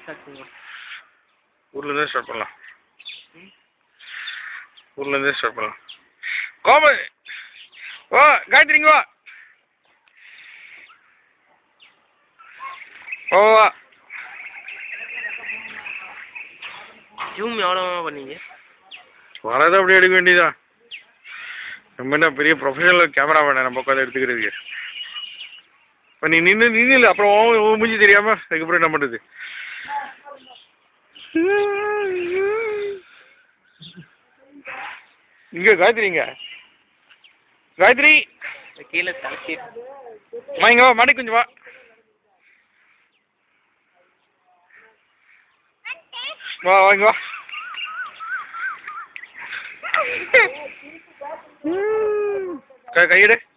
start பண்ணுவோம் ஊர்லேருந்தே start பண்ணலாம் ஊர்லேருந்தே start பண்ணலாம் கோமதி ஓ காயத்ரி இங்க வா ஓ வா ஜூம் எவ்வளோ பண்ணீங்க வரதை அப்படியே எடுக்க வேண்டியதான் நம்ம என்ன பெரிய ப்ரொஃபஷனல் கேமரா வேணாம் நம்ம உட்காந்து எடுத்துக்கிறதுக்கு இப்போ நீ நின்று நின்று அப்புறம் உன் உன் மூஞ்சி தெரியாம அதுக்கப்புறம் என்ன பண்ணுறது இங்க காயத்ரிங்க காயத்ரி கீழே தலைச்சி அம்மா இங்க வா மாடி கொஞ்சம் வா வா வா இங்க வா கை கையெடு